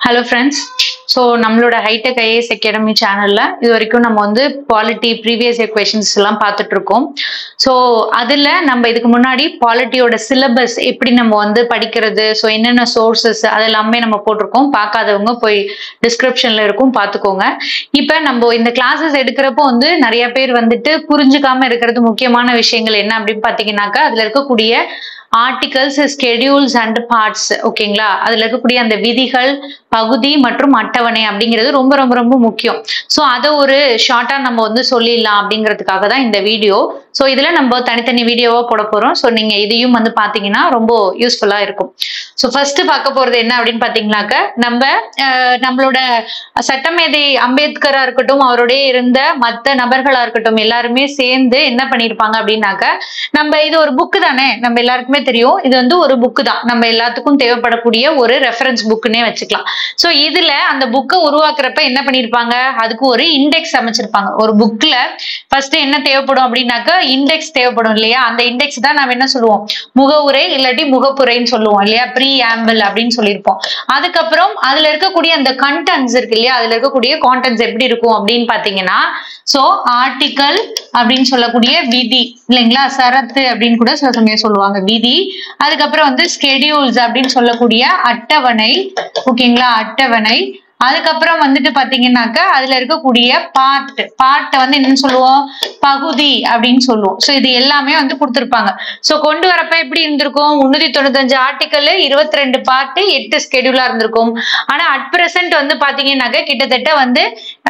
Hello friends so நம்மளோட hi tech IAS academy சேனல்ல இது வரைக்கும் நம்ம வந்து பாலிட்டி ப்ரீவியஸ் இயர் கொஷின்ஸ் எல்லாம் பார்த்துட்டு இருக்கோம் ஸோ அதில் நம்ம இதுக்கு முன்னாடி பாலிட்டியோட சிலபஸ் எப்படி நம்ம வந்து படிக்கிறது ஸோ என்னென்ன சோர்சஸ் அதெல்லாமே நம்ம போட்டிருக்கோம் பார்க்காதவங்க போய் டிஸ்கிரிப்ஷன்ல இருக்கும் பார்த்துக்கோங்க இப்போ நம்ம இந்த கிளாஸஸ் எடுக்கிறப்போ வந்து நிறைய பேர் வந்துட்டு புரிஞ்சுக்காம இருக்கிறது முக்கியமான விஷயங்கள் என்ன அப்படின்னு பார்த்தீங்கன்னாக்கா அதில் இருக்கக்கூடிய ஆர்டிகல்ஸ் ஸ்கெடியூல்ஸ் அண்ட் பார்ட்ஸ் ஓகேங்களா அதுல இருக்கக்கூடிய அந்த விதிகள் பகுதி மற்றும் அட்டவணை அப்படிங்கிறது ரொம்ப ரொம்ப ரொம்ப முக்கியம் ஸோ அதை ஒரு ஷார்ட்டா நம்ம வந்து சொல்லிடலாம் அப்படிங்கிறதுக்காக தான் இந்த வீடியோ ஸோ இதுல நம்ம தனித்தனி வீடியோவா போட போறோம் ஸோ நீங்க இதையும் வந்து பாத்தீங்கன்னா ரொம்ப யூஸ்ஃபுல்லா இருக்கும் ஸோ ஃபர்ஸ்ட் பார்க்க போறது என்ன அப்படின்னு பாத்தீங்கன்னாக்க நம்ம அஹ், நம்மளோட சட்டமேதை அம்பேத்கரா இருக்கட்டும் அவருடைய இருந்த மற்ற நபர்களா இருக்கட்டும் எல்லாருமே சேர்ந்து என்ன பண்ணியிருப்பாங்க அப்படின்னாக்க நம்ம இது ஒரு புக்கு தானே நம்ம எல்லாருக்குமே தெரியும் இது வந்து ஒரு புக்கு தான் நம்ம எல்லாத்துக்கும் தேவைப்படக்கூடிய ஒரு ரெஃபரன்ஸ் புக்குன்னே வச்சுக்கலாம் ஸோ இதுல அந்த புக்கை உருவாக்குறப்ப என்ன பண்ணியிருப்பாங்க அதுக்கு ஒரு இண்டெக்ஸ் அமைச்சிருப்பாங்க ஒரு புக்ல ஃபர்ஸ்ட் என்ன தேவைப்படும் அப்படின்னாக்கா இண்டெக்ஸ் தேவைப்படும் இல்லையா அந்த இண்டெக்ஸ் தான் நம்ம என்ன சொல்லுவோம் முகவுரை இல்லாட்டி முகப்புரைன்னு சொல்லுவோம் இல்லையா ப்ரீ ஆம்பிள் அப்படின்னு சொல்லியிருப்போம் அதுக்கப்புறம் அதுல இருக்கக்கூடிய அந்த கண்டென்ட்ஸ் இருக்கு இல்லையா அதுல இருக்கக்கூடிய கான்டென்ட்ஸ் எப்படி இருக்கும் அப்படின்னு பாத்தீங்கன்னா சோ ஆர்டிக்கல் அப்படின்னு சொல்லக்கூடிய விதி இல்லைங்களா சரத்து அப்படின்னு கூட சில சமயம் சொல்லுவாங்க விதி அதுக்கப்புறம் வந்து ஸ்கெடியூல்ஸ் அப்படின்னு சொல்லக்கூடிய அட்டவணை ஓகேங்களா அட்டவணை அதுக்கப்புறம் வந்துட்டு பாத்தீங்கன்னாக்கா அதுல இருக்கக்கூடிய பார்ட் பார்ட்டை வந்து என்னன்னு சொல்லுவோம் பகுதி அப்படின்னு சொல்லுவோம் ஸோ இது எல்லாமே வந்து கொடுத்துருப்பாங்க ஸோ கொண்டு வரப்ப எப்படி இருந்திருக்கும் முன்னூத்தி தொண்ணூத்தஞ்சு ஆர்டிக்கல் இருபத்தி ரெண்டு பார்ட் எட்டு ஸ்கெடியூலா இருந்திருக்கும் ஆனா அட் பிரசன்ட் வந்து பாத்தீங்கன்னாக்க கிட்டத்தட்ட வந்து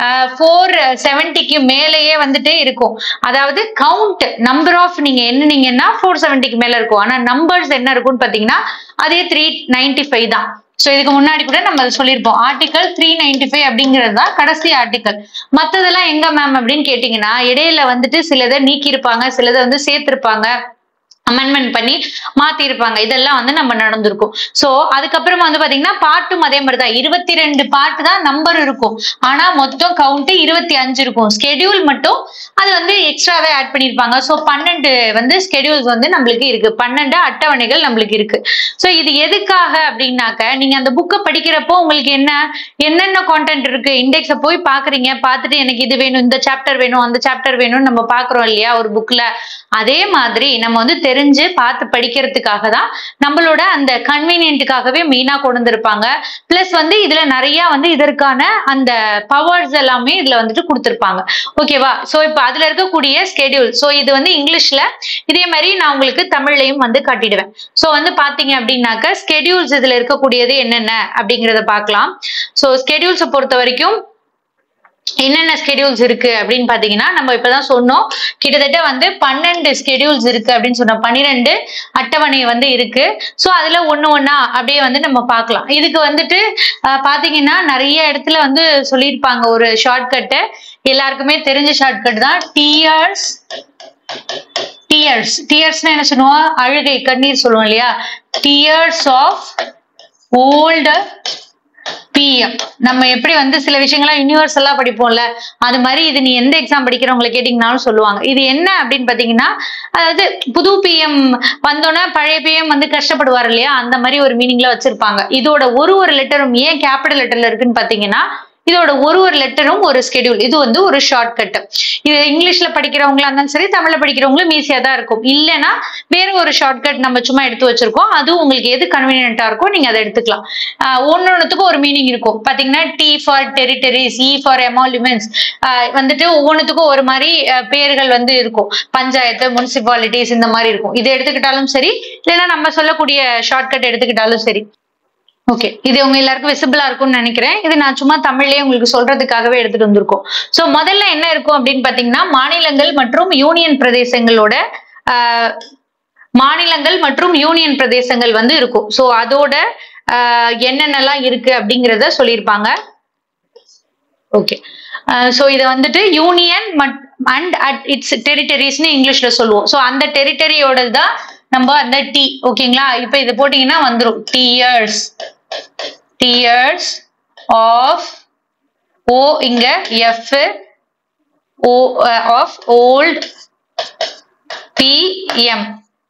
ஃபோர் செவன்ட்டிக்கு மேலேயே வந்துட்டு இருக்கும் அதாவது கவுண்ட் நம்பர் ஆஃப் நீங்க எண்ணுனீங்கன்னா ஃபோர் செவன்ட்டிக்கு மேல இருக்கும் ஆனா நம்பர்ஸ் என்ன இருக்கும்னு பாத்தீங்கன்னா அதே த்ரீ நைன்டி ஃபைவ் தான் ஸோ இதுக்கு முன்னாடி கூட நம்ம அதை சொல்லியிருப்போம் ஆர்டிகல் த்ரீ நைன்டி ஃபைவ் அப்படிங்கிறது தான் கடைசி ஆர்டிகல் மற்றதெல்லாம் எங்க மேம் அப்படின்னு கேட்டிங்கன்னா இடையில வந்துட்டு சிலதை நீக்கியிருப்பாங்க சிலதை வந்து சேர்த்திருப்பாங்க அமெண்ட்மெண்ட் பண்ணி மாத்திருப்பாங்க இதெல்லாம் வந்து நம்ம நடந்திருக்கும் சோ அதுக்கப்புறமா வந்து பாத்தீங்கன்னா பாட்டும் அதே மாதிரி தான் இருபத்தி ரெண்டு பாட்டு தான் நம்பர் இருக்கும் ஆனா மொத்தம் கவுண்ட் இருபத்தி அஞ்சு இருக்கும் ஸ்கெடியூல் மட்டும் அது வந்து எக்ஸ்ட்ராவே ஆட் பண்ணிருப்பாங்க சோ பன்னெண்டு வந்து ஸ்கெடியூல்ஸ் வந்து நம்மளுக்கு இருக்கு பன்னெண்டு அட்டவணைகள் நம்மளுக்கு இருக்கு சோ இது எதுக்காக அப்படின்னாக்க நீங்க அந்த புக்கை படிக்கிறப்போ உங்களுக்கு என்ன என்னென்ன கான்டென்ட் இருக்கு இண்டெக்ஸை போய் பாக்குறீங்க பார்த்துட்டு எனக்கு இது வேணும் இந்த சாப்டர் வேணும் அந்த சாப்டர் வேணும்னு நம்ம பாக்குறோம் இல்லையா ஒரு புக்ல அதே மாதிரி நம்ம வந்து தெரிஞ்சு பார்த்து படிக்கிறதுக்காக தான் நம்மளோட அந்த கன்வீனியன்ட்டுக்காகவே மெயினா கொண்டு வந்திருப்பாங்க பிளஸ் வந்து இதுல நிறைய வந்து இதற்கான அந்த பவர்ஸ் எல்லாமே இதுல வந்துட்டு கொடுத்துருப்பாங்க ஓகேவா சோ இப்போ அதுல இருக்கக்கூடிய ஸ்கெடியூல் சோ இது வந்து இங்கிலீஷ்ல இதே மாதிரி நான் உங்களுக்கு தமிழ்லையும் வந்து காட்டிடுவேன் சோ வந்து பாத்தீங்க அப்படின்னாக்க ஸ்கெடியூல்ஸ் இதுல இருக்கக்கூடியது என்னென்ன அப்படிங்கறத பார்க்கலாம் சோ ஸ்கெடியூல்ஸை பொறுத்த வரைக்கும் என்னென்ன ஸ்கெடியூல்ஸ் இருக்கு அப்படின்னு பாத்தீங்கன்னா நம்ம இப்பதான் சொன்னோம் கிட்டத்தட்ட வந்து பன்னெண்டு ஸ்கெடியூல்ஸ் இருக்கு அப்படின்னு சொன்னோம் பன்னிரெண்டு அட்டவணை வந்து இருக்கு ஸோ அதுல ஒண்ணு ஒண்ணா அப்படியே வந்து நம்ம பார்க்கலாம் இதுக்கு வந்துட்டு அஹ், பாத்தீங்கன்னா நிறைய இடத்துல வந்து சொல்லியிருப்பாங்க ஒரு ஷார்ட்கட்டு எல்லாருக்குமே தெரிஞ்ச ஷார்ட்கட் தான் டிஆர்ஸ் டியர்ஸ் டியர்ஸ்னா என்ன சொல்லுவோம் அழுகை கண்ணீர் சொல்லுவோம் இல்லையா டியர்ஸ் ஆஃப் ஓல்டு பிஎம் நம்ம எப்படி வந்து சில விஷயங்கள்லாம் யூனிவர்சலா படிப்போம்ல அது மாதிரி இது நீ எந்த எக்ஸாம் படிக்கிறவங்களை கேட்டீங்கனாலும் சொல்லுவாங்க இது என்ன அப்படின்னு பாத்தீங்கன்னா அதாவது புது பிஎம் வந்தோன்னே பழைய பிஎம் வந்து கஷ்டப்படுவார் இல்லையா அந்த மாதிரி ஒரு மீனிங்ல வச்சிருப்பாங்க இதோட ஒரு ஒரு லெட்டரும் ஏன் கேபிட்டல் லெட்டர்ல இருக்குன்னு பாத்தீங்கன்னா இதோட ஒரு ஒரு லெட்டரும் ஒரு ஸ்கெடியூல் இது வந்து ஒரு ஷார்ட்கட் இது இங்கிலீஷ்ல படிக்கிறவங்களா இருந்தாலும் சரி தமிழ்ல படிக்கிறவங்களும் ஈஸியா தான் இருக்கும் இல்லைன்னா வேற ஒரு ஷார்ட்கட் நம்ம சும்மா எடுத்து வச்சிருக்கோம் அது உங்களுக்கு எது கன்வீனியன்ட்டா இருக்கோ நீங்க அதை எடுத்துக்கலாம் ஒன்னொன்னுத்துக்கும் ஒரு மீனிங் இருக்கும் பாத்தீங்கன்னா T for territories E for emoluments வந்துட்டு ஒவ்வொன்றுத்துக்கும் ஒரு மாதிரி அஹ், பேர்கள் வந்து இருக்கும் பஞ்சாயத்து முனிசிபாலிட்டிஸ் இந்த மாதிரி இருக்கும் இது எடுத்துக்கிட்டாலும் சரி இல்லைன்னா நம்ம சொல்லக்கூடிய ஷார்ட்கட் எடுத்துக்கிட்டாலும் சரி ஓகே இது உங்க எல்லாருக்கும் விசிபிளா இருக்கும்னு நினைக்கிறேன் இது நான் சும்மா தமிழ்லயே உங்களுக்கு சொல்றதுக்காகவே எடுத்துட்டு வந்திருக்கோம் சோ முதல்ல என்ன இருக்கும் அப்படின்னு பாத்தீங்கன்னா மாநிலங்கள் மற்றும் யூனியன் பிரதேசங்களோட ஆஹ், மாநிலங்கள் மற்றும் யூனியன் பிரதேசங்கள் வந்து இருக்கும் சோ அதோட ஆஹ், என்னென்னலாம் இருக்கு அப்படிங்கிறத சொல்லியிருப்பாங்க ஓகே ஸோ இதை வந்துட்டு யூனியன் அண்ட் அட் இட்ஸ் டெரிட்டரிஸ்னு இங்கிலீஷ்ல சொல்லுவோம் ஸோ அந்த டெரிட்டரியோட தான் நம்ம அந்த டி ஓகேங்களா இப்போ இது போட்டிங்கன்னா வந்துடும் டியர்ஸ் டியர்ஸ் ஆஃப் ஓ இங்க F O of old PM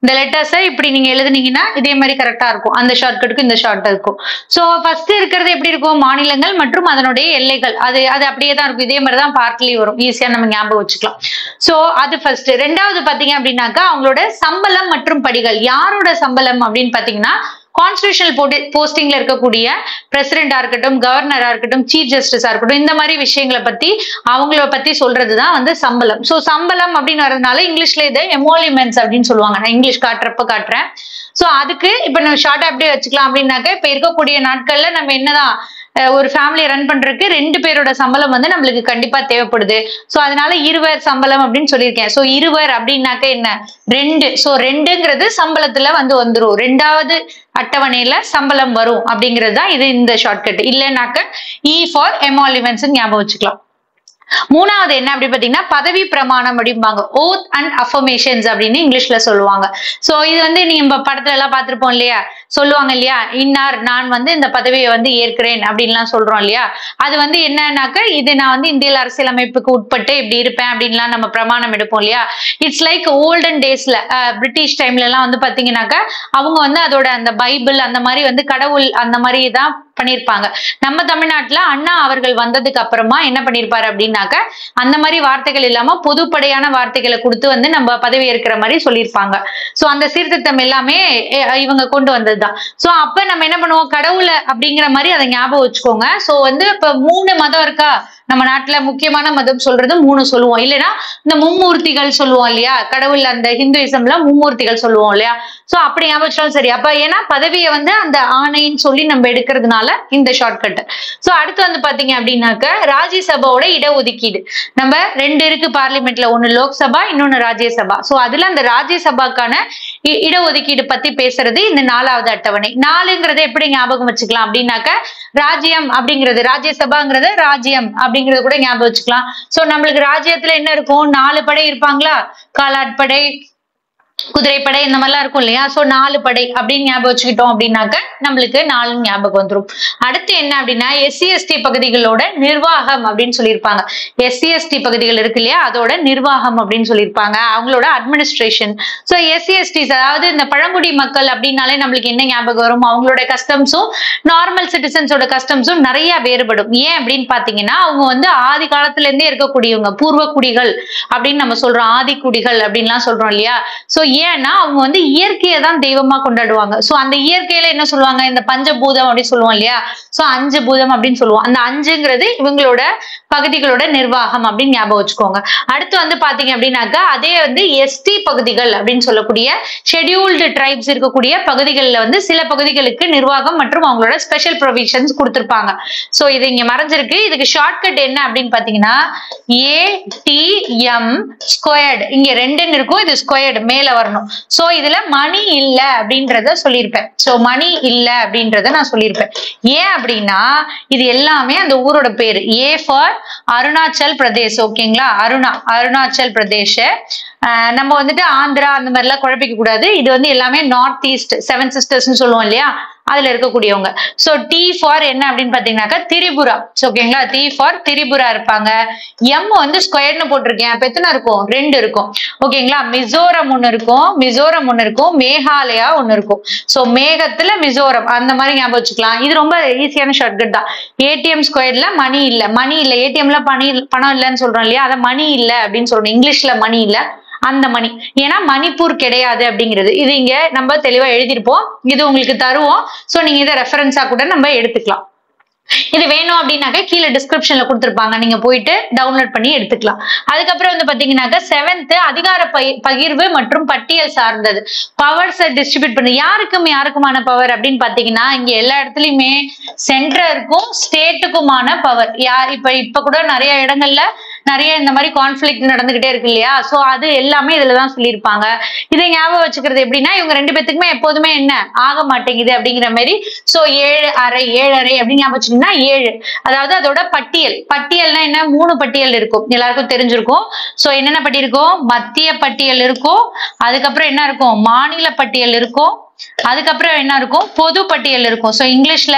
இந்த லெட்டர்ஸை இப்படி நீங்க எழுதுனீங்கன்னா இதே மாதிரி கரெக்டா இருக்கும் அந்த ஷார்ட்கட்டுக்கு இந்த ஷார்ட் இருக்கும் ஸோ ஃபர்ஸ்ட் இருக்கிறது எப்படி இருக்கும் மாநிலங்கள் மற்றும் அதனுடைய எல்லைகள் அது அது அப்படியே தான் இருக்கும் இதே மாதிரி தான் பார்ட்லி வரும் ஈஸியா நம்ம ஞாபகம் வச்சுக்கலாம் ஸோ அது ஃபர்ஸ்ட் ரெண்டாவது பாத்தீங்க அப்படின்னாக்கா அவங்களோட சம்பளம் மற்றும் படிகள் யாரோட சம்பளம் அப்படின்னு பாத்தீங்கன்னா கான்ஸ்டியூஷனல் போஸ்டிங்ல இருக்கக்கூடிய பிரசிடென்டா இருக்கட்டும் கவர்னரா இருக்கட்டும் சீஃப் ஜஸ்டிஸா இருக்கட்டும் இந்த மாதிரி விஷயங்களை பத்தி அவங்கள பத்தி சொல்றதுதான் வந்து சம்பளம் ஸோ சம்பளம் அப்படின்னு வரதுனால இங்கிலீஷ்ல இதை எமோலிமெண்ட்ஸ் அப்படின்னு சொல்லுவாங்க நான் இங்கிலீஷ் காட்டுறப்ப காட்டுறேன் ஸோ அதுக்கு இப்ப நம்ம ஷார்ட்டா அப்படியே வச்சுக்கலாம் அப்படின்னாக்க இப்ப இருக்கக்கூடிய நாட்கள்ல நம்ம என்னதான் அஹ் ஒரு ஃபேமிலி ரன் பண்றதுக்கு ரெண்டு பேரோட சம்பளம் வந்து நம்மளுக்கு கண்டிப்பா தேவைப்படுது ஸோ அதனால இருவர் சம்பளம் அப்படின்னு சொல்லியிருக்கேன் ஸோ இருவர் அப்படின்னாக்க என்ன ரெண்டு ஸோ ரெண்டுங்கிறது சம்பளத்துல வந்து வந்துரும் ரெண்டாவது அட்டவணையில சம்பளம் வரும் அப்படிங்கிறது தான் இது இந்த ஷார்ட்கட் இல்லைனாக்க இ ஃபார் எமாலிவன்ஸ் ஞாபகம் வச்சுக்கலாம் மூணாவது என்ன அப்படி பாத்தீங்கன்னா பதவி பிரமாணம் அப்படிம்பாங்க ஓத் அண்ட் அஃபர்மேஷன்ஸ் அப்படின்னு இங்கிலீஷ்ல சொல்லுவாங்க சோ இது வந்து நீங்க படத்துல எல்லாம் பார்த்திருப்போம் இல்லையா சொல்லுவாங்க இல்லையா இன்னார் நான் வந்து இந்த பதவியை வந்து ஏற்கிறேன் அப்படின்லாம் சொல்றோம் இல்லையா அது வந்து என்னன்னாக்க இது நான் வந்து இந்திய அரசியலமைப்புக்கு உட்பட்டு இப்படி இருப்பேன் அப்படின்லாம் நம்ம பிரமாணம் எடுப்போம் இல்லையா இட்ஸ் லைக் ஓல்டன் டேஸ்ல பிரிட்டிஷ் டைம்ல எல்லாம் வந்து பாத்தீங்கன்னாக்கா அவங்க வந்து அதோட அந்த பைபிள் அந்த மாதிரி வந்து கடவுள் அந்த மாதிரி தான் பண்ணியிருப்பாங்க நம்ம தமிழ்நாட்டுல அண்ணா அவர்கள் வந்ததுக்கு அப்புறமா என்ன பண்ணியிருப்பாரு அப்படின்னாக்க அந்த மாதிரி வார்த்தைகள் இல்லாம பொதுப்படையான வார்த்தைகளை கொடுத்து வந்து நம்ம பதவி ஏற்கிற மாதிரி சொல்லியிருப்பாங்க சோ அந்த சீர்திருத்தம் எல்லாமே அஹ், இவங்க கொண்டு வந்ததுதான் சோ அப்ப நம்ம என்ன பண்ணுவோம் கடவுளை அப்படிங்கிற மாதிரி அதை ஞாபகம் வச்சுக்கோங்க சோ வந்து இப்ப மூணு மதம் இருக்கா நம்ம நாட்டுல முக்கியமான மதம் சொல்றது மூணு சொல்லுவோம் இல்லைன்னா இந்த மும்மூர்த்திகள் சொல்லுவோம் இல்லையா கடவுள் அந்த ஹிந்துயிசம்ல மும்மூர்த்திகள் சொல்லுவோம் இல்லையா சோ அப்படி ஞாபகம் வச்சாலும் சரி அப்ப ஏன்னா பதவியை வந்து அந்த ஆணைன்னு சொல்லி நம்ம எடுக்கிறதுனால இந்த ஷார்ட்கட் சோ அடுத்து வந்து பாத்தீங்க அப்படின்னாக்க ராஜ்யசபாவோட இடஒதுக்கீடு நம்ம ரெண்டு இருக்கு பார்லிமெண்ட்ல ஒன்னு லோக்சபா இன்னொன்னு ராஜ்யசபா சோ அதுல அந்த ராஜ்யசபாக்கான இ- இடஒதுக்கீடு பத்தி பேசுறது இந்த நாலாவது அட்டவணை நாலுங்கிறத எப்படி ஞாபகம் வச்சுக்கலாம் அப்படின்னாக்க ராஜ்யம் அப்படிங்கிறது ராஜ்யசபாங்கிறது ராஜ்யம் அப்படிங்கறது கூட ஞாபகம் வச்சுக்கலாம் சோ நம்மளுக்கு ராஜ்யத்துல என்ன இருக்கும் நாலு படை இருப்பாங்களா காலாட்படை குதிரைப்படை இந்த மாதிரிலாம் இருக்கும் இல்லையா சோ நாலு படை அப்படின்னு ஞாபகம் வச்சுக்கிட்டோம் அப்படின்னாக்க நம்மளுக்கு நாலு ஞாபகம் வந்துரும் அடுத்து என்ன அப்படின்னா எஸ்சி எஸ்டி பகுதிகளோட நிர்வாகம் அப்படின்னு சொல்லியிருப்பாங்க எஸ்சி எஸ்டி பகுதிகள் இருக்கு இல்லையா அதோட நிர்வாகம் அப்படின்னு சொல்லியிருப்பாங்க அவங்களோட அட்மினிஸ்ட்ரேஷன் ஸோ எஸ்சி எஸ்டிஸ் அதாவது இந்த பழங்குடி மக்கள் அப்படின்னாலே நம்மளுக்கு என்ன ஞாபகம் வரும் அவங்களோட கஸ்டம்ஸும் நார்மல் சிட்டிசன்ஸோட கஸ்டம்ஸும் நிறைய வேறுபடும் ஏன் அப்படின்னு பாத்தீங்கன்னா அவங்க வந்து ஆதி காலத்துல இருந்தே இருக்கக்கூடியவங்க பூர்வ குடிகள் அப்படின்னு நம்ம சொல்றோம் ஆதி குடிகள் அப்படின்லாம் சொல்றோம் இல்லையா சோ ஏன்னா அவங்க வந்து இயற்கையை தான் தெய்வமா கொண்டாடுவாங்க சோ அந்த இயற்கையில என்ன சொல்லுவாங்க இந்த பஞ்சபூதம் அப்படின்னு சொல்லுவோம் இல்லையா சோ அஞ்சு பூதம் அப்படின்னு சொல்லுவோம் அந்த அஞ்சுங்கிறது இவங்களோட பகுதிகளோட நிர்வாகம் அப்படின்னு ஞாபகம் வச்சுக்கோங்க அடுத்து வந்து பாத்தீங்க அப்படின்னாக்கா அதே வந்து எஸ்டி பகுதிகள் அப்படின்னு சொல்லக்கூடிய ஷெட்யூல்டு ட்ரைப்ஸ் இருக்கக்கூடிய பகுதிகளில் வந்து சில பகுதிகளுக்கு நிர்வாகம் மற்றும் அவங்களோட ஸ்பெஷல் ப்ரொவிஷன்ஸ் கொடுத்திருப்பாங்க சோ இது இங்க மறைஞ்சிருக்கு இதுக்கு ஷார்ட்கட் என்ன அப்படின்னு பாத்தீங்கன்னா ஏ டி எம் ஸ்கொயர்டு இங்க ரெண்டுன்னு இருக்கும் இது ஸ்கொயர்டு மேல வரணும் சோ இதுல மணி இல்ல அப்படின்றத சொல்லியிருப்பேன் சோ மணி இல்ல அப்படின்றத நான் சொல்லியிருப்பேன் ஏன் அப்படின்னா இது எல்லாமே அந்த ஊரோட பேரு ஏ ஃபார் அருணாச்சல் பிரதேஷ் ஓகேங்களா அருணா அருணாச்சல் பிரதேஷ் ஆஹ் நம்ம வந்துட்டு ஆந்திரா அந்த மாதிரி எல்லாம் குழப்பிக்க கூடாது இது வந்து எல்லாமே நார்த் ஈஸ்ட் செவன் சிஸ்டர்ஸ்னு சொல்லுவோம் இல்லையா அதுல இருக்கக்கூடியவங்க சோ டி ஃபார் என்ன அப்படின்னு பாத்தீங்கன்னாக்கா திரிபுரா ஓகேங்களா டி ஃபார் திரிபுரா இருப்பாங்க எம் வந்து ஸ்கொயர்னு போட்டிருக்கேன் அப்ப எத்தனை இருக்கும் ரெண்டு இருக்கும் ஓகேங்களா மிசோரம் ஒண்ணு இருக்கும் மிசோரம் ஒண்ணு இருக்கும் மேகாலயா ஒண்ணு இருக்கும் சோ மேகத்துல மிசோரம் அந்த மாதிரி ஞாபகம் வச்சுக்கலாம் இது ரொம்ப ஈஸியான ஷார்ட்கட் தான் ஏடிஎம் ஸ்கொயர்ல மணி இல்ல மணி இல்ல ஏடிஎம்ல பணி பணம் இல்லைன்னு சொல்றோம் இல்லையா அதை மணி இல்ல அப்படின்னு சொல்றோம் இங்கிலீஷ்ல மணி இல்ல அந்த மணி ஏன்னா மணிப்பூர் கிடையாது அப்படிங்கிறது இது இங்க நம்ம தெளிவா எழுதியிருப்போம் இது உங்களுக்கு தருவோம் சோ நீங்க இதை ரெஃபரன்ஸா கூட நம்ம எடுத்துக்கலாம் இது வேணும் அப்படின்னாக்க கீழே டிஸ்கிரிப்ஷன்ல கொடுத்துருப்பாங்க நீங்க போயிட்டு டவுன்லோட் பண்ணி எடுத்துக்கலாம் அதுக்கப்புறம் வந்து பாத்தீங்கன்னாக்க செவன்த் அதிகார பகி- பகிர்வு மற்றும் பட்டியல் சார்ந்தது பவர்ஸை டிஸ்ட்ரிபியூட் பண்ணு யாருக்கும் யாருக்குமான பவர் அப்படின்னு பாத்தீங்கன்னா இங்க எல்லா இடத்துலயுமே சென்டருக்கும் ஸ்டேட்டுக்குமான பவர் யார் இப்ப இப்ப கூட நிறைய இடங்கள்ல நிறைய இந்த மாதிரி கான்ஃபிளிக்ட் நடந்துகிட்டே இருக்கு இல்லையா சோ அது எல்லாமே இதுலதான் சொல்லியிருப்பாங்க இதை ஞாபகம் வச்சுக்கிறது எப்படின்னா இவங்க ரெண்டு பேத்துக்குமே எப்போதுமே என்ன ஆக மாட்டேங்குது அப்படிங்கிற மாதிரி சோ ஏழு அரை ஏழு அரை அப்படின்னு ஞாபகம் வச்சுக்கிட்டீங்கன்னா ஏழு அதாவது அதோட பட்டியல் பட்டியல்னா என்ன மூணு பட்டியல் இருக்கும் எல்லாருக்கும் தெரிஞ்சிருக்கும் சோ என்னென்ன பட்டியல் இருக்கும் மத்திய பட்டியல் இருக்கும் அதுக்கப்புறம் என்ன இருக்கும் மாநில பட்டியல் இருக்கும் அதுக்கப்புறம் என்ன இருக்கும் பொது பட்டியல் இருக்கும் சோ இங்கிலீஷ்ல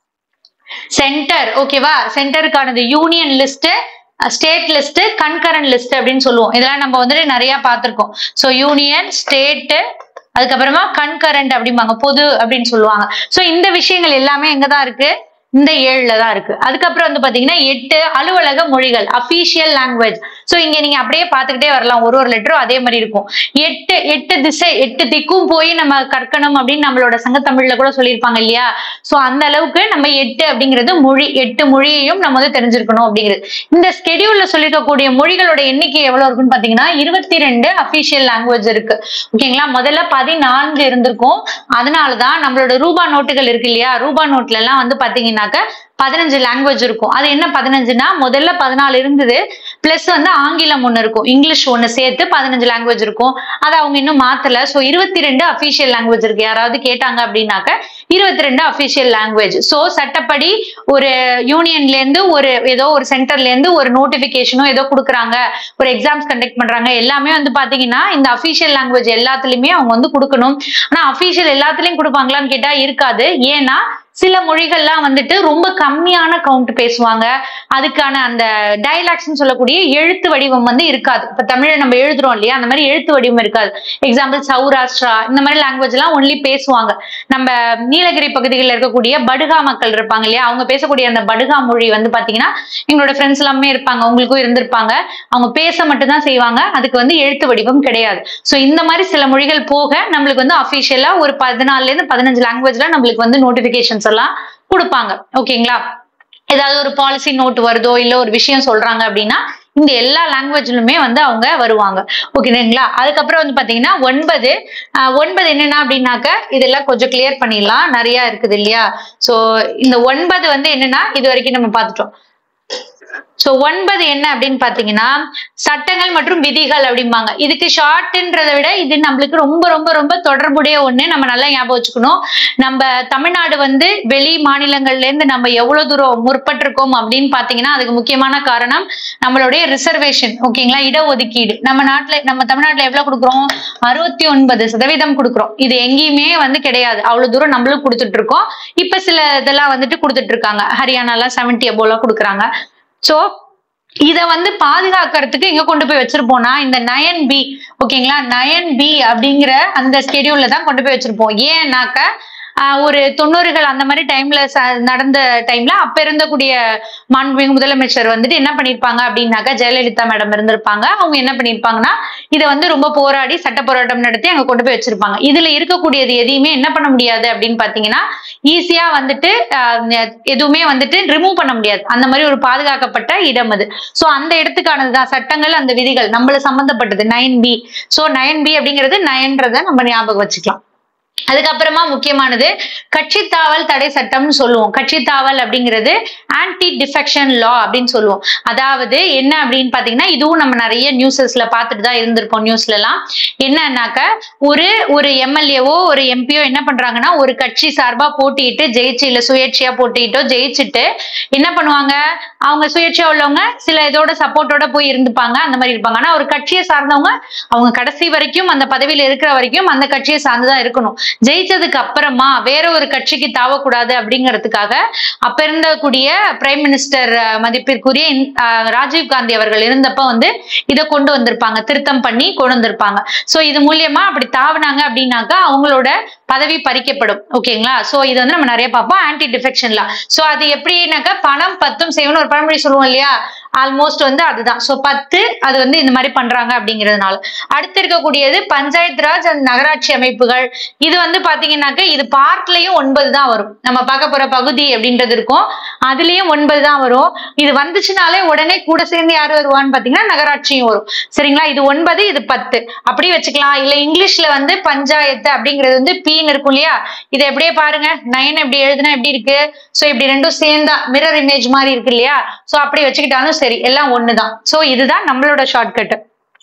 சென்டர் ஓகேவா சென்டருக்கானது union list state list concurrent list அப்படின்னு சொல்லுவோம் இதெல்லாம் நம்ம வந்துட்டு நிறைய பார்த்திருக்கோம் ஸோ யூனியன் ஸ்டேட் அதுக்கப்புறமா கண்கரண்ட் அப்படிம்பாங்க பொது அப்படின்னு சொல்லுவாங்க சோ இந்த விஷயங்கள் எல்லாமே எங்கதான் இருக்கு இந்த ஏழுல தான் இருக்கு அதுக்கப்புறம் வந்து பாத்தீங்கன்னா எட்டு அலுவலக மொழிகள் அபிஷியல் லாங்குவேஜ் சோ இங்க நீங்க அப்படியே பாத்துக்கிட்டே வரலாம் ஒரு ஒரு லெட்டரும் அதே மாதிரி இருக்கும் எட்டு எட்டு திசை எட்டு திக்கும் போய் நம்ம கற்கணும் அப்படின்னு நம்மளோட சங்கத்தமிழ்ல கூட சொல்லியிருப்பாங்க இல்லையா சோ அந்த அளவுக்கு நம்ம எட்டு அப்படிங்கிறது மொழி எட்டு மொழியையும் நம்ம வந்து தெரிஞ்சிருக்கணும் அப்படிங்கிறது இந்த ஸ்கெடியூல்ல சொல்லியிருக்கக்கூடிய மொழிகளோட எண்ணிக்கை எவ்வளவு இருக்குன்னு பாத்தீங்கன்னா இருபத்தி ரெண்டு அபிஷியல் லாங்குவேஜ் இருக்கு ஓகேங்களா முதல்ல பதினான்கு இருந்திருக்கும் அதனாலதான் நம்மளோட ரூபா நோட்டுகள் இருக்கு இல்லையா ரூபா நோட்ல எல்லாம் வந்து பாத்தீங்கன்னாக்க பதினஞ்சு லாங்குவேஜ் இருக்கும் அது என்ன பதினஞ்சுனா முதல்ல பதினாலு இருந்தது பிளஸ் வந்து ஆங்கிலம் ஒண்ணு இருக்கும் இங்கிலீஷ் ஒண்ணு சேர்த்து பதினஞ்சு லாங்குவேஜ் இருக்கும் அதை அவங்க இன்னும் மாத்தல சோ இருபத்தி ரெண்டு அபிஷியல் லாங்குவேஜ் இருக்கு யாராவது கேட்டாங்க அப்படின்னாக்க இருபத்தி ரெண்டு அபிஷியல் லாங்குவேஜ் சோ சட்டப்படி ஒரு யூனியன்ல இருந்து ஒரு ஏதோ ஒரு சென்டர்ல இருந்து ஒரு நோட்டிபிகேஷனோ ஏதோ கொடுக்குறாங்க ஒரு எக்ஸாம்ஸ் கண்டக்ட் பண்றாங்க எல்லாமே வந்து பாத்தீங்கன்னா இந்த அபிஷியல் லாங்குவேஜ் எல்லாத்துலயுமே அவங்க வந்து கொடுக்கணும் ஆனா அபிஷியல் எல்லாத்துலயும் கொடுப்பாங்களான்னு கேட்டா இருக்காது ஏன்னா சில மொழிகள்லாம் வந்துட்டு ரொம்ப கம்மியான கவுண்ட் பேசுவாங்க அதுக்கான அந்த டயலாக்ஸ்னு சொல்லக்கூடிய எழுத்து வடிவம் வந்து இருக்காது இப்ப தமிழை நம்ம எழுதுறோம் இல்லையா அந்த மாதிரி எழுத்து வடிவம் இருக்காது எக்ஸாம்பிள் சௌராஷ்டிரா இந்த மாதிரி லாங்குவேஜ் எல்லாம் ஒன்லி பேசுவாங்க நம்ம நீலகிரி பகுதிகளில் இருக்கக்கூடிய படுகா மக்கள் இருப்பாங்க இல்லையா அவங்க பேசக்கூடிய அந்த படுகா மொழி வந்து பாத்தீங்கன்னா எங்களோட ஃப்ரெண்ட்ஸ் எல்லாமே இருப்பாங்க உங்களுக்கும் இருந்திருப்பாங்க அவங்க பேச மட்டும்தான் செய்வாங்க அதுக்கு வந்து எழுத்து வடிவம் கிடையாது சோ இந்த மாதிரி சில மொழிகள் போக நம்மளுக்கு வந்து அபிஷியலா ஒரு பதினாலுல இருந்து பதினஞ்சு லாங்குவேஜ்ல நம்மளுக்கு வந்து நோட்டிபிகேஷன்ஸ் எல்லாம் கொடுப்பாங்க ஓகேங்களா ஏதாவது ஒரு பாலிசி நோட் வருதோ இல்ல ஒரு விஷயம் சொல்றாங்க அப்படின்னா இந்த எல்லா லாங்குவேஜ்லுமே வந்து அவங்க வருவாங்க ஓகேங்களா அதுக்கப்புறம் வந்து பாத்தீங்கன்னா ஒன்பது ஆஹ் ஒன்பது என்னன்னா அப்படின்னாக்க இதெல்லாம் கொஞ்சம் கிளியர் பண்ணிடலாம் நிறைய இருக்குது இல்லையா சோ இந்த ஒன்பது வந்து என்னன்னா இது வரைக்கும் நம்ம பார்த்துட்டோம் சோ ஒன்பது என்ன அப்படின்னு பாத்தீங்கன்னா சட்டங்கள் மற்றும் விதிகள் அப்படிம்பாங்க இதுக்கு ஷார்ட்ன்றதை விட இது நம்மளுக்கு ரொம்ப ரொம்ப ரொம்ப தொடர்புடைய ஒண்ணு நம்ம நல்லா ஞாபகம் வச்சுக்கணும் நம்ம தமிழ்நாடு வந்து வெளி மாநிலங்கள்ல இருந்து நம்ம எவ்வளவு தூரம் முற்பட்டிருக்கோம் அப்படின்னு பாத்தீங்கன்னா அதுக்கு முக்கியமான காரணம் நம்மளுடைய ரிசர்வேஷன் ஓகேங்களா இடஒதுக்கீடு நம்ம நாட்டுல நம்ம தமிழ்நாட்டுல எவ்வளவு கொடுக்குறோம் அறுபத்தி ஒன்பது சதவீதம் கொடுக்குறோம் இது எங்கேயுமே வந்து கிடையாது அவ்வளவு தூரம் நம்மளும் கொடுத்துட்டு இருக்கோம் இப்ப சில இதெல்லாம் வந்துட்டு கொடுத்துட்டு இருக்காங்க ஹரியானாலாம் செவன்டி அபோலாம் கொடுக்குறாங்க சோ இத வந்து பாதுகாக்கிறதுக்கு எங்க கொண்டு போய் வச்சிருப்போம்னா இந்த நயன் பி ஓகேங்களா நயன் பி அப்படிங்கிற அந்த ஸ்கெடியூல்ல தான் கொண்டு போய் வச்சிருப்போம் ஏன்னாக்க ஆஹ் ஒரு தொண்ணூறுகள் அந்த மாதிரி டைம்ல நடந்த டைம்ல அப்ப இருந்தக்கூடிய மாண்புமிகு முதலமைச்சர் வந்துட்டு என்ன பண்ணிருப்பாங்க அப்படின்னாக்கா ஜெயலலிதா மேடம் இருந்திருப்பாங்க அவங்க என்ன பண்ணிருப்பாங்கன்னா இதை வந்து ரொம்ப போராடி சட்ட போராட்டம் நடத்தி அங்க கொண்டு போய் வச்சிருப்பாங்க இதுல இருக்கக்கூடியது எதையுமே என்ன பண்ண முடியாது அப்படின்னு பாத்தீங்கன்னா ஈஸியா வந்துட்டு ஆஹ் எதுவுமே வந்துட்டு ரிமூவ் பண்ண முடியாது அந்த மாதிரி ஒரு பாதுகாக்கப்பட்ட இடம் அது சோ அந்த இடத்துக்கானதுதான் சட்டங்கள் அந்த விதிகள் நம்மள சம்பந்தப்பட்டது nine B so nine B அப்படிங்கிறது நயன்றத நம்ம ஞாபகம் வச்சுக்கலாம் அதுக்கப்புறமா முக்கியமானது கட்சி தாவல் தடை சட்டம்னு சொல்லுவோம் கட்சி தாவல் அப்படிங்கிறது ஆன்டி டிஃபெக்ஷன் லா அப்படின்னு சொல்லுவோம் அதாவது என்ன அப்படின்னு பாத்தீங்கன்னா இதுவும் நம்ம நிறைய நியூஸஸ்ல பார்த்துட்டு தான் இருந்திருப்போம் நியூஸ்ல எல்லாம் என்னன்னாக்க ஒரு ஒரு எம்எல்ஏவோ ஒரு எம்பியோ என்ன பண்றாங்கன்னா ஒரு கட்சி சார்பா போட்டியிட்டு ஜெயிச்சு இல்ல சுயேட்சையா போட்டியிட்டோ ஜெயிச்சுட்டு என்ன பண்ணுவாங்க அவங்க சுயேட்சையா உள்ளவங்க சில இதோட சப்போர்ட்டோட போய் இருந்துப்பாங்க அந்த மாதிரி இருப்பாங்க ஆனா ஒரு கட்சியை சார்ந்தவங்க அவங்க கடைசி வரைக்கும் அந்த பதவியில இருக்கிற வரைக்கும் அந்த கட்சியை சார்ந்துதான் இருக்கணும் ஜெயிச்சதுக்கு அப்புறமா வேற ஒரு கட்சிக்கு தாவக்கூடாது அப்படிங்கிறதுக்காக அப்ப இருந்தக்கூடிய பிரைம் மினிஸ்டர் மதிப்பிற்குரிய ராஜீவ் காந்தி அவர்கள் இருந்தப்ப வந்து இதை கொண்டு வந்திருப்பாங்க திருத்தம் பண்ணி கொண்டு வந்திருப்பாங்க சோ இது மூலியமா அப்படி தாவினாங்க அப்படின்னாக்கா அவங்களோட பதவி பறிக்கப்படும் ஓகேங்களா சோ இது வந்து நம்ம நிறைய பார்ப்போம் ஆன்டி டிஃபெக்ஷன்ல சோ அது எப்படின்னாக்கா பணம் பத்தும் செய்யணும் ஒரு பழமொழி சொல்லுவோம் இல்லையா ஆல்மோஸ்ட் வந்து அதுதான் சோ பத்து அது வந்து இந்த மாதிரி பண்றாங்க அப்படிங்கிறதுனால அடுத்து இருக்கக்கூடியது பஞ்சாயத்து ராஜ் அந்த நகராட்சி அமைப்புகள் இது வந்து பாத்தீங்கன்னாக்க இது பார்ட்லயும் ஒன்பது தான் வரும் நம்ம பார்க்க போற பகுதி அப்படின்றது இருக்கும் அதுலயும் ஒன்பது தான் வரும் இது வந்துச்சுனாலே உடனே கூட சேர்ந்து யாரு வருவான்னு பாத்தீங்கன்னா நகராட்சியும் வரும் சரிங்களா இது ஒன்பது இது பத்து அப்படி வச்சுக்கலாம் இல்ல இங்கிலீஷ்ல வந்து பஞ்சாயத்து அப்படிங்கிறது வந்து பீன்னு இருக்கும் இல்லையா இதை எப்படியே பாருங்க நைன் எப்படி எழுதுனா எப்படி இருக்கு சோ இப்படி ரெண்டும் சேர்ந்தா மிரர் இமேஜ் மாதிரி இருக்கு இல்லையா சோ அப்படி வச்சுக்கிட்டாலும் சரி எல்லாம் ஒண்ணுதான் சோ இதுதான் நம்மளோட ஷார்ட்கட்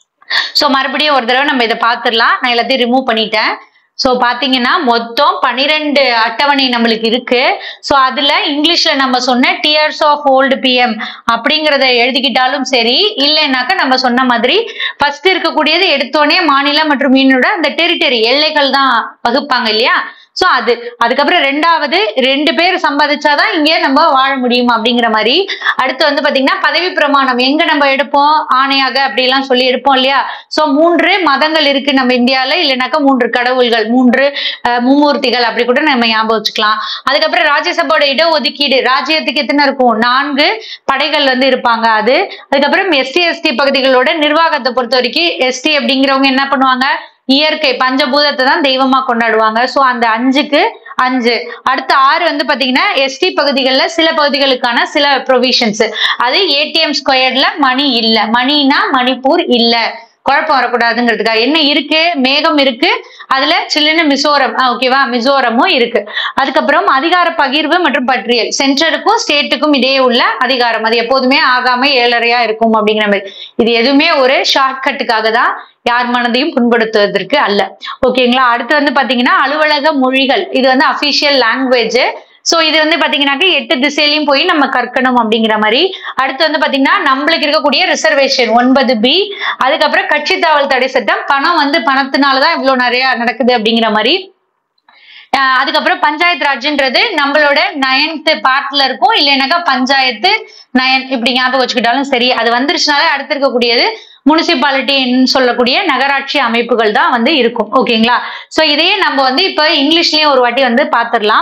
சோ மறுபடியும் ஒரு தடவை நம்ம இதை பார்த்துடலாம் நான் எல்லாத்தையும் ரிமூவ் பண்ணிட்டேன் சோ பாத்தீங்கன்னா மொத்தம் பனிரெண்டு அட்டவணை நம்மளுக்கு இருக்கு சோ அதுல இங்கிலீஷ்ல நம்ம சொன்ன டியர்ஸ் ஆஃப் ஓல்டு பிஎம் அப்படிங்கறத எழுதிக்கிட்டாலும் சரி இல்லைனாக்கா நம்ம சொன்ன மாதிரி ஃபர்ஸ்ட் இருக்கக்கூடியது எடுத்தோடனே மாநிலம் மற்றும் யூனியனோட அந்த டெரிட்டரி எல்லைகள் தான் வகுப்பாங்க இல்லையா சோ அது அதுக்கப்புறம் ரெண்டாவது ரெண்டு பேர் சம்பாதிச்சாதான் இங்கே நம்ம வாழ முடியும் அப்படிங்கிற மாதிரி அடுத்து வந்து பாத்தீங்கன்னா பதவி பிரமாணம் எங்க நம்ம எடுப்போம் ஆணையாக அப்படி எல்லாம் சொல்லி எடுப்போம் இல்லையா சோ மூன்று மதங்கள் இருக்கு நம்ம இந்தியால இல்லைனாக்கா மூன்று கடவுள்கள் மூன்று அஹ், மும்மூர்த்திகள் அப்படி கூட நம்ம ஞாபகம் வச்சுக்கலாம் அதுக்கப்புறம் ராஜ்யசபாவோட இடஒதுக்கீடு ராஜ்யத்துக்கு எத்தனை இருக்கும் நான்கு படைகள் வந்து இருப்பாங்க அது அதுக்கப்புறம் எஸ்டி எஸ்டி பகுதிகளோட நிர்வாகத்தை பொறுத்த வரைக்கும் எஸ்டி அப்படிங்கிறவங்க என்ன பண்ணுவாங்க இயற்கை பஞ்சபூதத்தை தான் தெய்வமா கொண்டாடுவாங்க சோ அந்த அஞ்சுக்கு அஞ்சு அடுத்து ஆறு வந்து பாத்தீங்கன்னா எஸ்டி பகுதிகளில் சில பகுதிகளுக்கான சில ப்ரொவிஷன்ஸ் அது ஏடிஎம் ஸ்கொயர்ட்ல மணி இல்ல மணினா மணிப்பூர் இல்ல குழப்பம் வரக்கூடாதுங்கிறதுக்காக என்ன இருக்கு மேகம் இருக்கு அதுல சில்லுன்னு மிசோரம் ஓகேவா மிசோரமும் இருக்கு அதுக்கப்புறம் அதிகார பகிர்வு மற்றும் பற்றியல் சென்ட்ரலுக்கும் ஸ்டேட்டுக்கும் இடையே உள்ள அதிகாரம் அது எப்போதுமே ஆகாம ஏழரையா இருக்கும் அப்படிங்கிற மாதிரி இது எதுவுமே ஒரு ஷார்ட்கட்டுக்காக தான் யார் மனதையும் புண்படுத்துவதற்கு அல்ல ஓகேங்களா அடுத்து வந்து பாத்தீங்கன்னா அலுவலக மொழிகள் இது வந்து அபிஷியல் லாங்குவேஜ் சோ இது வந்து பாத்தீங்கன்னாக்க எட்டு திசையிலையும் போய் நம்ம கற்கணும் அப்படிங்கிற மாதிரி அடுத்து வந்து பாத்தீங்கன்னா நம்மளுக்கு இருக்கக்கூடிய ரிசர்வேஷன் ஒன்பது பி அதுக்கப்புறம் கட்சி தாவல் தடை சட்டம் பணம் வந்து பணத்தினாலதான் இவ்வளவு நிறைய நடக்குது அப்படிங்கிற மாதிரி ஆஹ் அதுக்கப்புறம் பஞ்சாயத்து ராஜ்ன்றது நம்மளோட நயன்த் பார்ட்ல இருக்கும் இல்லைனாக்கா பஞ்சாயத்து நயன் இப்படி ஞாபகம் வச்சுக்கிட்டாலும் சரி அது வந்துருச்சுனாலே அடுத்து இருக்கக்கூடியது முனிசிபாலிட்டின்னு சொல்லக்கூடிய நகராட்சி அமைப்புகள் தான் வந்து இருக்கும் ஓகேங்களா சோ இதையே நம்ம வந்து இப்ப இங்கிலீஷ்லயும் ஒரு வாட்டி வந்து பாத்திரலாம்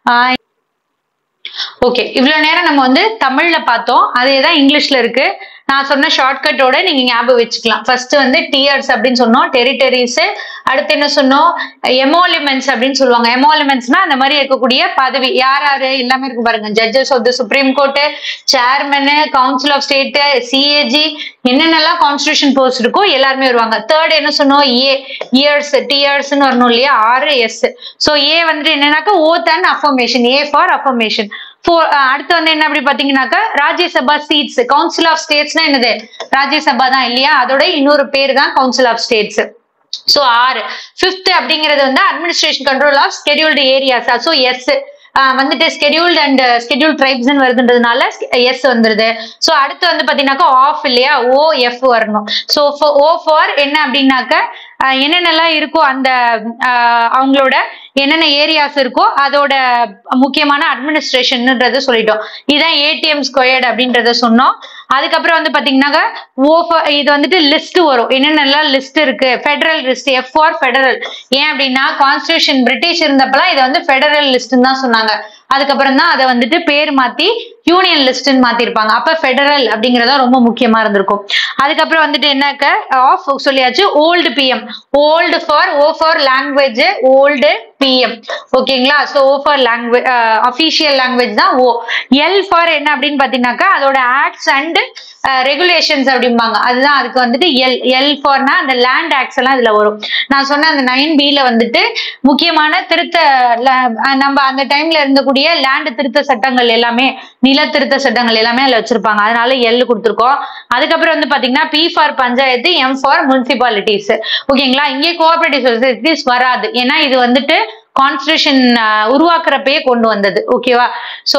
ஓகே இவ்வளவு நேரம் நம்ம வந்து தமிழ்ல பார்த்தோம் அதே தான் இங்கிலீஷ்ல இருக்கு நான் சொன்ன ஷார்ட்கட்டோட நீங்க ஞாபகம் வச்சுக்கலாம் ஃபர்ஸ்ட் வந்து டியர்ஸ் அப்படின்னு சொன்னோம் டெரிட்டரிஸ் அடுத்து என்ன சொன்னோம் எமோலிமெண்ட்ஸ் அப்படின்னு சொல்லுவாங்க எமோலிமெண்ட்ஸ்னா அந்த மாதிரி இருக்கக்கூடிய பதவி யார் யாரு எல்லாமே இருக்கு பாருங்க judges of the supreme court chairman council of state CAG என்னென்னலாம் கான்ஸ்டியூஷன் போஸ்ட் இருக்கோ எல்லாருமே வருவாங்க தேர்ட் என்ன சொன்னோம் ஏ இயர்ஸ் டியர்ஸ்னு வரணும் இல்லையா ஆறு எஸ் ஸோ ஏ வந்துட்டு என்னன்னாக்கா oath and affirmation A for affirmation four அடுத்து வந்து என்ன அப்படி பாத்தீங்கன்னாக்கா ராஜ்யசபா சீட்ஸ் கவுன்சில் ஆஃப் ஸ்டேட்ஸ்னா என்னது ராஜ்யசபா தான் இல்லையா அதோட இன்னொரு பேர் தான் கவுன்சில் ஆஃப் ஸ்டேட்ஸ் சோ ஆறு ஃபிஃப்த் அப்படிங்கிறது வந்து administration control of scheduled areas so S வந்துட்டு ஸ்கெடியூல்டு அண்ட் ஸ்கெடியூல் ட்ரைப்ஸ்னு வருதுன்றதுனால எஸ் வந்துருது ஸோ அடுத்து வந்து பாத்தீங்கன்னாக்கா ஆஃப் இல்லையா ஓ எஃப் வரணும் ஸோ ஓ ஃபார் என்ன அப்படின்னாக்க ஆஹ் என்னென்னலாம் இருக்கோ அந்த ஆஹ் அவங்களோட என்னென்ன ஏரியாஸ் இருக்கோ அதோட முக்கியமான அட்மினிஸ்ட்ரேஷன்ன்றது சொல்லிட்டோம் இதுதான் ஏடிஎம் ஸ்கொயர்டு அப்படின்றத சொன்னோம் அதுக்கப்புறம் வந்து பாத்தீங்கன்னாக்க ஓ இது வந்துட்டு லிஸ்ட் வரும் என்னென்னலாம் லிஸ்ட் இருக்கு federal list F for federal ஏன் அப்படின்னா கான்ஸ்டியூஷன் பிரிட்டிஷ் இருந்தப்பலாம் இதை வந்து ஃபெடரல் லிஸ்ட்னு தான் சொன்னாங்க அதுக்கப்புறம் தான் அதை வந்துட்டு பேர் மாத்தி யூனியன் லிஸ்ட்னு மாத்திருப்பாங்க அப்ப ஃபெடரல் அப்படிங்கறதா ரொம்ப முக்கியமா இருந்திருக்கும் அதுக்கப்புறம் வந்துட்டு என்னக்க ஆஃப் சொல்லியாச்சு old PM old for O for language old PM ஓகேங்களா so O for language official language தான் ஓ எல் ஃபார் என்ன அப்படின்னு பாத்தீங்கன்னாக்கா அதோட ஆக்ட்ஸ் அண்ட் ரெகுலேஷன்ஸ் அப்படிம்பாங்க அதுதான் அதுக்கு வந்துட்டு எல் எல் ஃபார்னா அந்த லேண்ட் ஆக்ட்ஸ் எல்லாம் இதுல வரும் நான் சொன்ன அந்த நைன் பில வந்துட்டு முக்கியமான திருத்த ல- அஹ் நம்ம அந்த டைம்ல இருந்தக்கூடிய லேண்ட் திருத்த சட்டங்கள் எல்லாமே நில திருத்த சட்டங்கள் எல்லாமே அதுல வச்சிருப்பாங்க அதனால எல் கொடுத்துருக்கோம் அதுக்கப்புறம் வந்து பாத்தீங்கன்னா B for panchayat M for municipalities ஓகேங்களா இங்கே கோஆபரேட்டிவ் சொசைட்டிஸ் வராது ஏன்னா இது வந்துட்டு கான்ஸ்டியூஷன் உருவாக்குறப்பயே கொண்டு வந்தது ஓகேவா சோ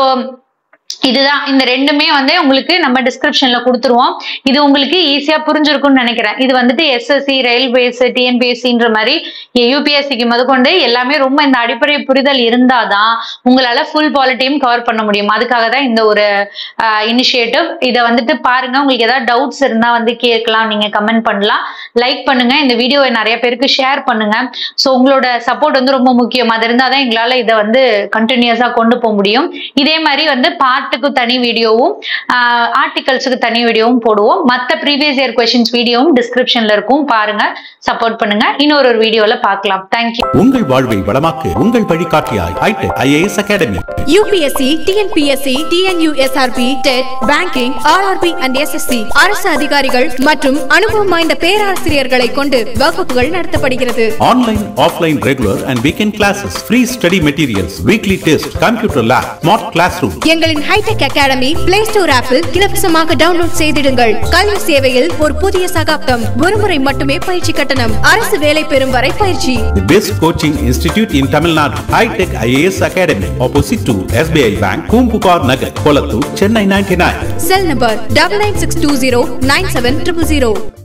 இதுதான் இந்த ரெண்டுமே வந்து உங்களுக்கு நம்ம டிஸ்கிரிப்ஷன்ல கொடுத்துருவோம் இது உங்களுக்கு ஈஸியா புரிஞ்சிருக்கும்னு நினைக்கிறேன் இது வந்துட்டு எஸ்எஸ்சி ரயில்வேஸ் டிஎன்பிஎஸ்சின்ற மாதிரி யூபிஎஸ்சிக்கு முதற்கொண்டு எல்லாமே ரொம்ப இந்த அடிப்படை புரிதல் இருந்தாதான் உங்களால ஃபுல் பாலிட்டியும் கவர் பண்ண முடியும் அதுக்காக தான் இந்த ஒரு இனிஷியேட்டிவ் இதை வந்துட்டு பாருங்க உங்களுக்கு ஏதாவது டவுட்ஸ் இருந்தா வந்து கேட்கலாம் நீங்க கமெண்ட் பண்ணலாம் லைக் பண்ணுங்க இந்த வீடியோவை நிறைய பேருக்கு ஷேர் பண்ணுங்க ஸோ உங்களோட சப்போர்ட் வந்து ரொம்ப முக்கியம் அது இருந்தால் தான் எங்களால் இதை வந்து கண்டினியூஸாக கொண்டு போக முடியும் இதே மாதிரி வந்து பாட்டுக்கு தனி வீடியோவும் ஆர்டிகல்ஸுக்கு தனி வீடியோவும் போடுவோம் மற்ற ப்ரீவியஸ் இயர் கொஷின்ஸ் வீடியோவும் டிஸ்கிரிப்ஷன்ல இருக்கும் பாருங்க சப்போர்ட் பண்ணுங்க இன்னொரு ஒரு வீடியோல பார்க்கலாம் தேங்க்யூ உங்கள் வாழ்வை வளமாக்க உங்கள் வழிகாட்டியாய் hi tech IAS academy UPSC TNPSC TNUSRB TET banking RRB and SSC அரசு அதிகாரிகள் மற்றும் அனுபவம் வாய்ந்த பேராசிரியர்களை கொண்டு வகுப்புகள் நடத்தப்படுகிறது online offline regular and weekend classes free study materials weekly test computer lab smart class room எங்களின் ஹைடெக் அகாடமி பிளே ஸ்டோர் ஆப்பில் இலவசமாக டவுன்லோட் செய்திடுங்கள் கல்வி சேவையில் ஒரு புதிய சகாப்தம் ஒருமுறை மட்டுமே பயிற்சி கட்டணம் அரசு வேலை பெறும் வரை பயிற்சி The best coaching institute in Tamil Nadu, High Tech IAS Academy, opposite to SBI Bank, Kumpukar Nagar, Kolattur, Chennai 99. Cell number double nine six two zero nine seven triple zero